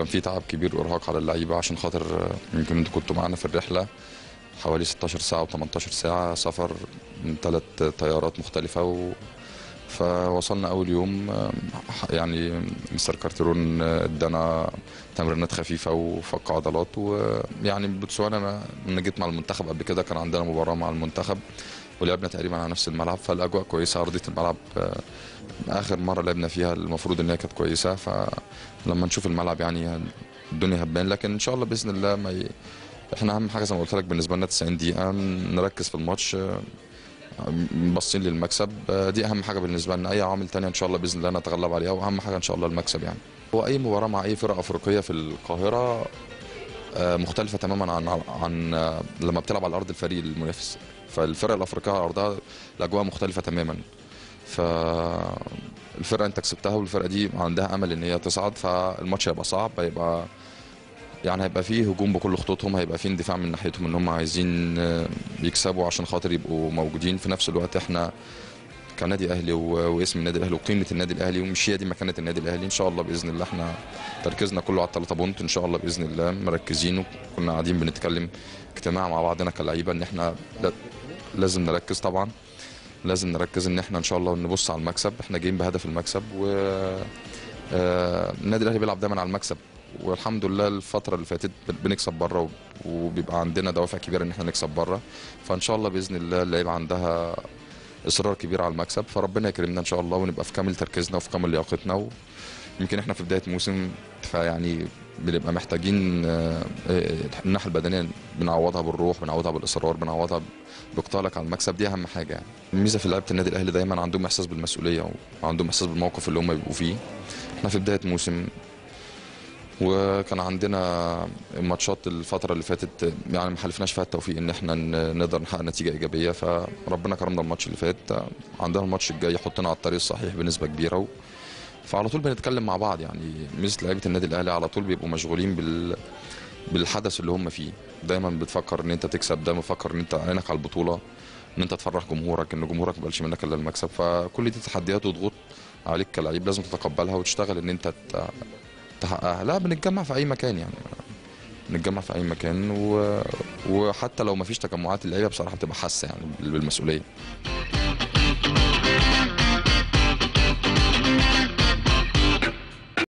كان في تعب كبير وارهاق على اللعيبه عشان خاطر آه، يمكن انتوا كنتوا معانا في الرحله حوالي 16 ساعه و18 ساعه سفر من ثلاث طيارات مختلفه و فوصلنا اول يوم آه، يعني مستر كارترون آه، ادانا تمرينات خفيفه وفك عضلات ويعني بوتسوانا انا أنا جيت مع المنتخب قبل كده كان عندنا مباراه مع المنتخب ولعبنا تقريبا على نفس الملعب فالاجواء كويسه ارضيه الملعب آه، اخر مره لعبنا فيها المفروض ان هي كانت كويسه فلما نشوف الملعب يعني الدنيا هتبان لكن ان شاء الله باذن الله ما ي... احنا اهم حاجه زي ما قلت لك بالنسبه لنا 90 دقيقه نركز في الماتش آه، باصين للمكسب آه، دي اهم حاجه بالنسبه لنا اي عوامل تانية ان شاء الله باذن الله نتغلب عليها واهم حاجه ان شاء الله المكسب يعني هو اي مباراه مع اي فرقه افريقيه في القاهره آه، مختلفه تماما عن عن آه، لما بتلعب على ارض الفريق المنافس فالفرق الافريقيه على ارضها الاجواء مختلفه تماما فالفرقه انت كسبتها والفرقه دي عندها امل ان هي تصعد فالماتش هيبقى صعب هيبقى يعني هيبقى فيه هجوم بكل خطوطهم هيبقى فيه اندفاع من ناحيتهم ان هم عايزين آه، يكسبوا عشان خاطر يبقوا موجودين في نفس الوقت احنا كنادي اهلي و- واسم النادي الاهلي وقيمه النادي الاهلي ومش هي دي مكانه النادي الاهلي ان شاء الله باذن الله احنا تركيزنا كله على الثلاثه بونت ان شاء الله باذن الله مركزين وكنا قاعدين بنتكلم اجتماع مع بعضنا كلعيبه ان احنا لا- لازم نركز طبعا لازم نركز ان احنا ان شاء الله نبص على المكسب احنا جايين بهدف المكسب و آه، النادي الاهلي بيلعب دايما على المكسب والحمد لله الفتره اللي فاتت بن- بنكسب بره وبيبقى عندنا دوافع كبيره ان احنا نكسب بره فان شاء الله باذن الله اللعيبه عندها اصرار كبير على المكسب فربنا يكرمنا ان شاء الله ونبقى في كامل تركيزنا وفي كامل لياقتنا ويمكن احنا في بدايه موسم فيعني بنبقى محتاجين آه، آه، الناحيه البدنيه بنعوضها بالروح بنعوضها بالاصرار بنعوضها بقتالك على المكسب دي اهم حاجه يعني الميزه في لعيبه النادي الاهلي دايما عندهم احساس بالمسؤوليه وعندهم احساس بالموقف اللي هم بيبقوا فيه احنا في بدايه موسم وكان عندنا ماتشات الفترة اللي فاتت يعني ما حلفناش فيها التوفيق ان احنا ن- نقدر نحقق نتيجة ايجابية فربنا كرمنا الماتش اللي فات عندنا الماتش الجاي يحطنا على الطريق الصحيح بنسبة كبيرة و... فعلى طول بنتكلم مع بعض يعني ميزة لعيبة النادي الاهلي على طول بيبقوا مشغولين بال بالحدث اللي هم فيه دايما بتفكر ان انت تكسب دايما بتفكر ان انت عينك على البطولة ان انت تفرح جمهورك ان جمهورك ما يقبلش منك الا المكسب فكل دي تحديات وضغوط عليك كلاعب لازم تتقبلها وتشتغل ان انت ت- تحققها لا بنتجمع في اي مكان يعني نتجمع في اي مكان و... وحتى لو ما فيش تجمعات اللعيبه بصراحه بتبقى حاسه يعني بالمسؤوليه